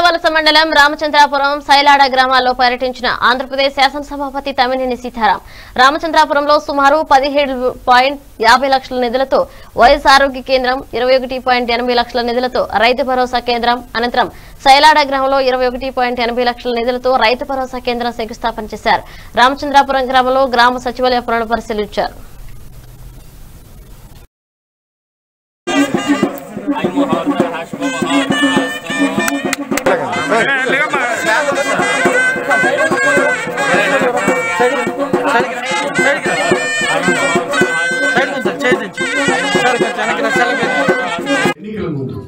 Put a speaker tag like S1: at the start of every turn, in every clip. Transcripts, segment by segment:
S1: పుట్టవలస మండలం రామచంద్రాపురం సైలాడ గ్రామాల్లో పర్యటించిన ఆంధ్రప్రదేశ్ శాసనసభాపతి తమ్మినేని సీతారాం రామచంద్రాపురంలో సుమారు పదిహేడు పాయింట్ యాభై లక్షల నిధులతో వైఎస్ ఆరోగ్య కేంద్రం ఇరవై ఒకటి పాయింట్ ఎనభై లక్షల నిధులతో రైతు భరోసా కేంద్రం అనంతరం సైలాడ గ్రామంలో ఇరవై ఒకటి పాయింట్ ఎనభై లక్షల నిధులతో రైతు భరోసా కేంద్రం శంకుస్థాపన చేశారు రామచంద్రాపురం గ్రామంలో గ్రామ సచివాలయ పనులు పరిశీలించారు
S2: ఎన్నికల ముందు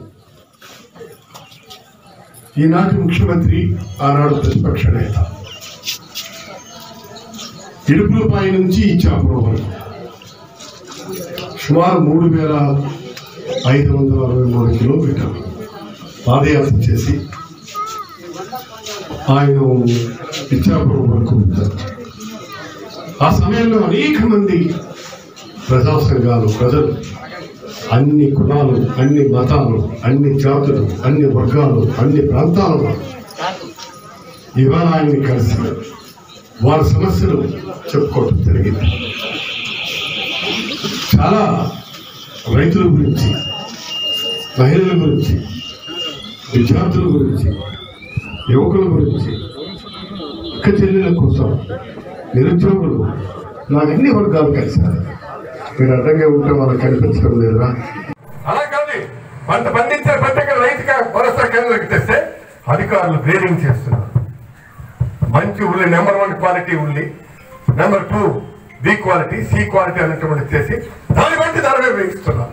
S2: ఈనాటి ముఖ్యమంత్రి ఆనాడు ప్రతిపక్ష నేత ఇడుపులపై నుంచి ఇచ్చాపురం వరకు సుమారు మూడు వేల ఐదు వందల అరవై మూడు కిలోమీటర్లు పాదయాత్ర చేసి ఆయన ఇచ్చాపురం వరకు వచ్చారు ఆ సమయంలో అనేక మంది ప్రజా సంఘాలు ప్రజలు అన్ని కులాలు అన్ని మతాలు అన్ని జాతులు అన్ని వర్గాలు అన్ని ప్రాంతాల వారు ఇవాళ ఆయన్ని కలిసి వారి సమస్యలు చెప్పుకోవడం జరిగింది చాలా రైతుల గురించి మహిళల గురించి విద్యార్థుల గురించి యువకుల గురించి అక్క చెల్లెల కోసం నిరుద్యోగులు నాకు అన్ని వర్గాలు కలిశారు మీరు అడ్డంగా ఉంటే వాళ్ళకి కనిపించడం లేదా
S3: అలా కాదు పంట పండించే పంటకి రైతుగా భరోసా కేంద్రానికి తెస్తే అధికారులు గ్రేడింగ్ చేస్తున్నారు మంచి ఉల్లి నెంబర్ వన్ క్వాలిటీ ఉల్లి number two B quality C quality అనేటువంటి చేసి దాన్ని బట్టి ధర నిర్ణయిస్తున్నారు